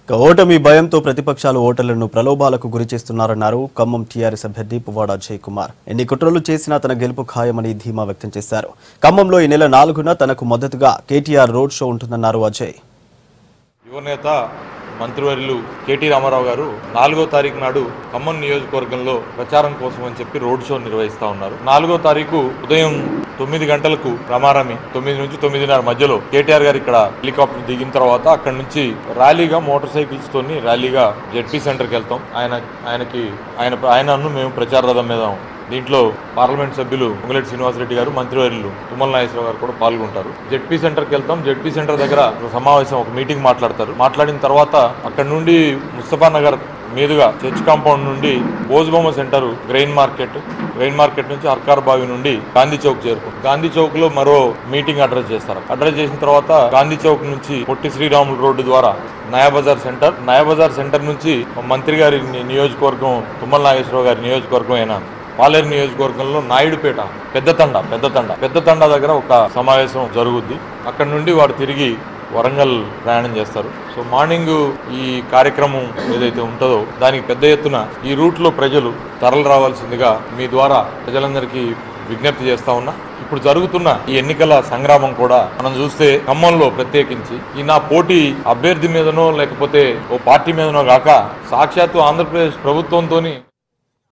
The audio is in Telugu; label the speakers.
Speaker 1: ఇక ఓటమి భయంతో ప్రతిపక్షాలు ఓటర్లను ప్రలోభాలకు గురి చేస్తున్నారన్నారు ఖమ్మం టీఆర్ఎస్ అభ్యర్థి పువ్వాడ అజయ్ కుమార్ ఎన్ని కుట్రలు చేసినా తన గెలుపు ఖాయమని ధీమా వ్యక్తం చేశారు ఖమ్మంలో ఈ నెల నాలుగున తనకు మద్దతుగా కేటీఆర్ రోడ్ షో ఉంటుందన్నారు అజయ్
Speaker 2: యువనేత మంత్రివర్యులు కేటీ రామారావు గారు నాలుగో తారీఖు నాడు ఖమ్మం నియోజకవర్గంలో ప్రచారం కోసం అని చెప్పి రోడ్ షో నిర్వహిస్తా ఉన్నారు నాలుగో తారీఖు ఉదయం తొమ్మిది గంటలకు రమారమి తొమ్మిది నుంచి తొమ్మిదిన్నర మధ్యలో కేటీఆర్ గారు ఇక్కడ హెలికాప్టర్ దిగిన తర్వాత అక్కడ నుంచి ర్యాలీగా మోటార్ సైకిల్స్ తోని ర్యాలీగా జెడ్పీ సెంటర్కి వెళ్తాం ఆయన ఆయనకి ఆయన ఆయనను మేము ప్రచార రథం మీద దీంట్లో పార్లమెంట్ సభ్యులు పొంగులేటి శ్రీనివాసరెడ్డి గారు మంత్రివర్యులు తుమ్మల నాగేశ్వరరావు గారు కూడా పాల్గొంటారు జెడ్పీ సెంటర్కి వెళ్తాం జెడ్పీ సెంటర్ దగ్గర ఒక సమావేశం ఒక మీటింగ్ మాట్లాడతారు మాట్లాడిన తర్వాత అక్కడ నుండి ముస్తఫా నగర్ మీదుగా చర్చ్ కాంపౌండ్ నుండి భోజ్బొమ్మ centre grain market grain market నుంచి అర్కార్ బావి నుండి గాంధీ చౌక్ చేరుకుంటారు గాంధీ చౌక్ లో మరో మీటింగ్ అడ్రస్ చేస్తారు అడ్రస్ చేసిన తర్వాత గాంధీ చౌక్ నుంచి పొట్టి శ్రీరాములు రోడ్డు ద్వారా నయాబజార్ సెంటర్ నయాబజార్ సెంటర్ నుంచి మంత్రి గారి ని- నియోజకవర్గం తుమ్మల నాగేశ్వరరావు గారి నియోజకవర్గం అయిన పాలేరు నియోజకవర్గంలో నాయుడుపేట పెద్ద తండ పెద్ద తండ పెద్ద తండ దగ్గర ఒక సమావేశం జరుగుద్ది అక్కడ నుండి వాడు తిరిగి వరంగల్ ప్రయాణం చేస్తారు సో మార్నింగ్ ఈ కార్యక్రమం ఏదైతే ఉంటుందో దానికి పెద్ద ఎత్తున ఈ రూట్లో ప్రజలు తరలి రావాల్సిందిగా మీ ద్వారా ప్రజలందరికీ విజ్ఞప్తి చేస్తా ఉన్నా ఇప్పుడు జరుగుతున్న ఈ ఎన్నికల సంగ్రామం కూడా మనం చూస్తే ఖమ్మంలో ప్రత్యేకించి ఈ నా పోటీ అభ్యర్థి మీదనో లేకపోతే ఓ పార్టీ మీదనో కాక సాక్షాత్తు ఆంధ్రప్రదేశ్ ప్రభుత్వంతోని